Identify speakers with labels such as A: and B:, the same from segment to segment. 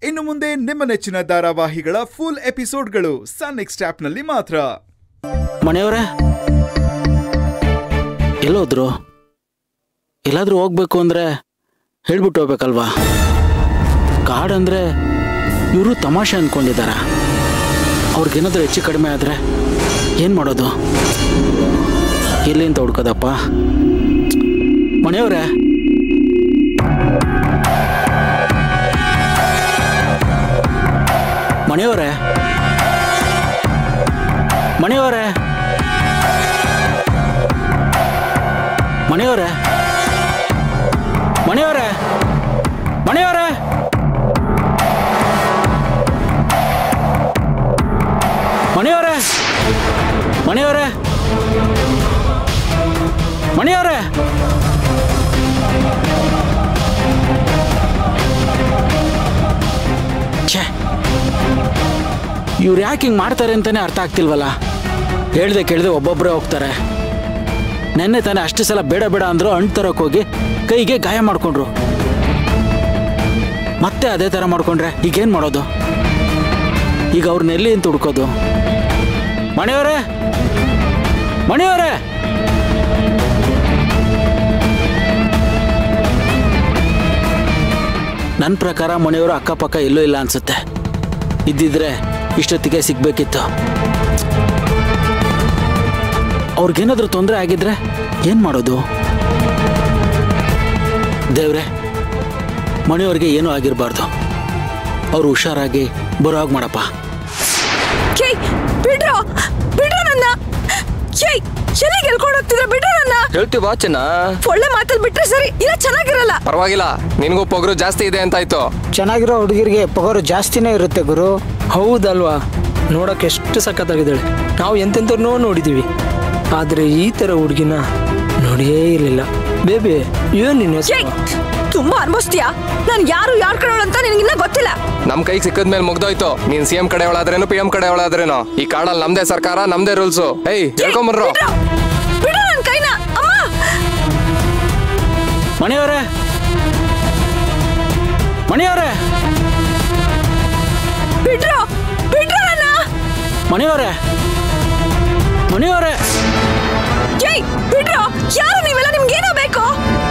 A: ಇನ್ನು ಮುಂದೆ ನಿಮ್ಮ ನೆಚ್ಚಿನ ಧಾರಾವಾಹಿಗಳ ಫುಲ್ ಎಪಿಸೋಡ್ಗಳು ಸನ್ ನೆಕ್ಸ್ಟ್ ಆಪ್ನಲ್ಲಿ ಮಾತ್ರ
B: ಮನೆಯವರೇ ಎಲ್ಲೋದ್ರು ಎಲ್ಲಾದ್ರೂ ಹೋಗ್ಬೇಕು ಅಂದ್ರೆ ಹೇಳ್ಬಿಟ್ಟು ಹೋಗ್ಬೇಕಲ್ವಾ ಕಾಡಂದ್ರೆ ಇವರು ತಮಾಷೆ ಅನ್ಕೊಂಡಿದಾರ ಅವ್ರಿಗೇನಾದ್ರೂ ಹೆಚ್ಚು ಕಡಿಮೆ ಆದ್ರೆ ಏನ್ ಮಾಡೋದು ಎಲ್ಲಿ ಅಂತ ಹುಡ್ಕೋದಪ್ಪ ಮನೆಯವರೇ ಮನೆಯವರೇ ಮನೆಯವರೇ ಮನೆಯವರೇ ಮನೆಯವರೇ ಮನೆಯವರೇ ಮನೆಯವರೇ ಮನೆಯವರೇ ಮನೆಯವರೇ ಛೇ ಇವ್ರು ಯಾಕೆ ಹಿಂಗೆ ಮಾಡ್ತಾರೆ ಅಂತಾನೆ ಅರ್ಥ ಆಗ್ತಿಲ್ವಲ್ಲ ಹೇಳ್ದೆ ಕೇಳ್ದೆ ಒಬ್ಬೊಬ್ಬರೇ ಹೋಗ್ತಾರೆ ನೆನ್ನೆ ತಾನೇ ಅಷ್ಟು ಸಲ ಬೇಡ ಬೇಡ ಅಂದ್ರು ಹಣ್ಣು ತರಕ್ಕೆ ಹೋಗಿ ಕೈಗೆ ಗಾಯ ಮಾಡ್ಕೊಂಡ್ರು ಮತ್ತೆ ಅದೇ ಥರ ಮಾಡ್ಕೊಂಡ್ರೆ ಈಗೇನು ಮಾಡೋದು ಈಗ ಅವ್ರನ್ನ ಎಲ್ಲಿ ಅಂತ ಹುಡ್ಕೋದು ಮನೆಯವರೇ ಮನೆಯವರೇ ನನ್ನ ಪ್ರಕಾರ ಮನೆಯವರು ಅಕ್ಕಪಕ್ಕ ಎಲ್ಲೂ ಇಲ್ಲ ಅನ್ಸುತ್ತೆ ಇದ್ದಿದ್ರೆ ಇಷ್ಟೊತ್ತಿಗೆ ಸಿಗ್ಬೇಕಿತ್ತು ಅವ್ರಿಗೇನಾದ್ರೂ ತೊಂದರೆ ಆಗಿದ್ರೆ ಏನು ಮಾಡೋದು ದೇವ್ರೆ ಮನೆಯವ್ರಿಗೆ ಏನೂ ಆಗಿರಬಾರ್ದು ಅವ್ರು ಹುಷಾರಾಗಿ ಬರೋ ಹಾಗೆ ಮಾಡಪ್ಪ
C: ಕೇ ಬಿಡ್ರೋ ಬಿಡ್ರೋ ನನ್ನ ಏಯ್ ಎಲ್ಲಿಗೆ ಎಲ್ಕೊಂಡು ಹೋಗ್ತಿದ್ರ ಬಿಡ್ರೋ ನನ್ನ
D: ಹೇಳ್ತೀವ ಚೆನ್ನ
C: ಒಳ್ಳೆ ಮಾತಲ್ಲಿ ಬಿಟ್ರೆ ಸರಿ ಇಲ್ಲ ಚೆನ್ನಾಗಿರಲ್ಲ
D: ಪರವಾಗಿಲ್ಲ ನಿನಗೂ ಪೊಗರು ಜಾಸ್ತಿ ಇದೆ ಅಂತಾಯ್ತು
E: ಚೆನ್ನಾಗಿರೋ ಹುಡುಗಿರಿಗೆ ಪೊಗರು ಜಾಸ್ತಿನೇ ಇರುತ್ತೆ ಗುರು
F: ಹೌದಲ್ವಾ ನೋಡಕ್ಕೆ ಎಷ್ಟು ಸಖತ್ತಾಗಿದ್ದಾಳೆ ನಾವು ಎಂತೆಂಥವ್ರನ್ನೋ ನೋಡಿದ್ದೀವಿ ಆದರೆ ಈ ಥರ ಹುಡುಗಿನ ನೋಡಿಯೇ ಇರಲಿಲ್ಲ ಬೇಬಿ ಏನು ನಿನ್ನ
C: ಏಯ್ ತುಂಬಾ ಅನ್ಭವಿಸ್ತೀಯಾ ನಾನು ಯಾರು ಯಾರ್ ಕಡೆ ಅಂತ ನಿನಗಿನ್ನ ಗೊತ್ತಿಲ್ಲ
D: ನಮ್ ಕೈಗೆ ಸಿಕ್ಕದ ಮೇಲೆ ಮುಗ್ದೋಯ್ತು ನೀನ್ ಸಿ ಎಂ ಕಡೆ ಒಳಾದ್ರೇನು ಪಿ ಎಂ ಕಡೆ ಒಳಾದ್ರೇನು ಈ ಕಾಡಲ್ಲಿ ನಮ್ದೇ ಸರ್ಕಾರ ನಮ್ದೇ ರೂಲ್ಸು ಏಯ್ ಹೇಳ್ಕೊಂಬರ್ರು
C: ಬಿಡ್ರೋ ಬಿಡ್ರೋ ನನ್ನ ಕೈನ ಅಮ್ಮ
B: ಮನೆಯವರೇ ಮನೆಯವರೇ
C: ಬಿಡ್ರೋ ಬಿಡ್ರೋ ನನ್ನ
B: ಮನೆಯವರೇ ಮನೆಯವರೇ
C: ಏಯ್ ಬಿಡ್ರೋ ಯಾರು ನೀವೆಲ್ಲ ನಿಮ್ಗೇನೋ ಬೇಕು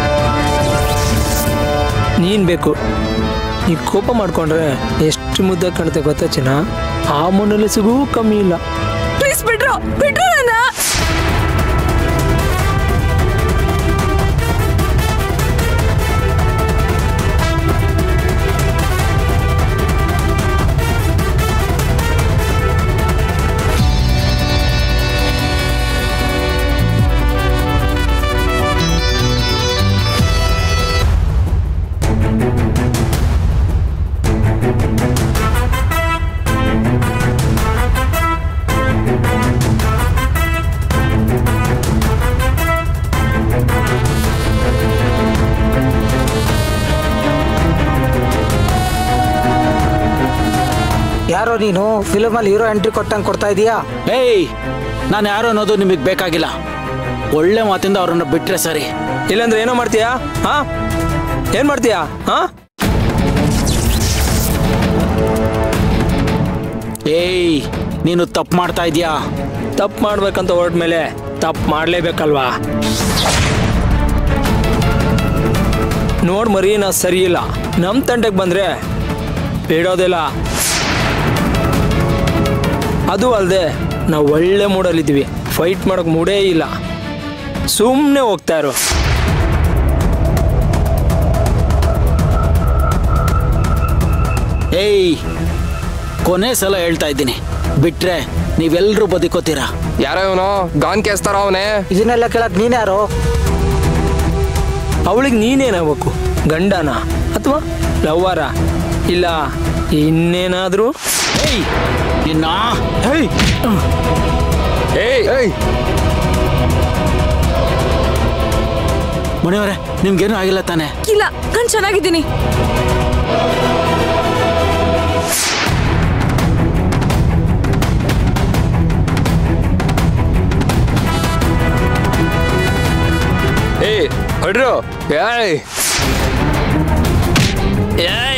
F: ನೀನು ಬೇಕು ನೀ ಕೋಪ ಮಾಡ್ಕೊಂಡ್ರೆ ಎಷ್ಟು ಮುದ್ದೆ ಕಾಣುತ್ತೆ ಗೊತ್ತಾ ಚಿನ್ನ ಆ ಮೊನಲಿಸಿಗೂ ಕಮ್ಮಿ ಇಲ್ಲ
C: ಪ್ಲೀಸ್ ಬಿಡ್ರೋ ಬಿಡ್ರೋ ನನ್ನ
E: ಯಾರೋ ನೀನು ಫಿಲಮಲ್ಲಿ ಹೀರೋ ಎಂಟ್ರಿ ಕೊಟ್ಟಂಗೆ ಕೊಡ್ತಾ ಇದೀಯಾ
B: ಏಯ್ ನಾನು ಯಾರು ಅನ್ನೋದು ನಿಮಗೆ ಬೇಕಾಗಿಲ್ಲ ಒಳ್ಳೆ ಮಾತಿಂದ ಅವ್ರನ್ನ ಬಿಟ್ರೆ ಸರಿ
F: ಇಲ್ಲಾಂದ್ರೆ ಏನೋ ಮಾಡ್ತೀಯಾ ಹಾ ಏನು ಮಾಡ್ತೀಯಾ ಹಾ
B: ಏಯ್ ನೀನು ತಪ್ಪು ಮಾಡ್ತಾ ಇದೀಯಾ
F: ತಪ್ಪು ಮಾಡ್ಬೇಕಂತ ಹೊರಟ ಮೇಲೆ ತಪ್ಪು ಮಾಡಲೇಬೇಕಲ್ವಾ ನೋಡ್ ಮರಿ ನಾ ಸರಿ ಇಲ್ಲ ನಮ್ಮ ತಂಡಕ್ಕೆ ಬಂದ್ರೆ ಬಿಡೋದಿಲ್ಲ ಅದು ಅಲ್ಲದೆ ನಾವು ಒಳ್ಳೆ ಮೂಡಲ್ಲಿದ್ದೀವಿ ಫೈಟ್ ಮಾಡೋಕೆ ಮೂಡೇ ಇಲ್ಲ ಸುಮ್ಮನೆ ಹೋಗ್ತಾ ಇರೋ
B: ಏಯ್ ಕೊನೆ ಸಲ ಹೇಳ್ತಾ ಇದ್ದೀನಿ ಬಿಟ್ರೆ ನೀವೆಲ್ಲರೂ ಬದುಕೋತೀರಾ
D: ಯಾರೋ ಇವನು ಗಾನ್ ಕೇಸ್ತಾರ ಅವನೇ
E: ಇದನ್ನೆಲ್ಲ ಕೇಳಕ್ ನೀನ್ಯಾರೋ
F: ಅವಳಿಗೆ ನೀನೇನಾಗಬೇಕು ಗಂಡನ ಅಥವಾ ಲವ್ವರ ಇಲ್ಲ ಇನ್ನೇನಾದರೂ
B: ಏಯ್ ನಿನ್ನ
F: ಹೇಯ್
D: ಏಯ್ ಏಯ್
B: ಮನೆಯವರೇ ನಿಮ್ಗೇನು ಆಗಿಲ್ಲ ತಾನೆ
C: ಇಲ್ಲ ನಾನು ಚೆನ್ನಾಗಿದ್ದೀನಿ
D: ಏಯ್ ಹೊಡ್ರು ಏಯ್ ಏಯ್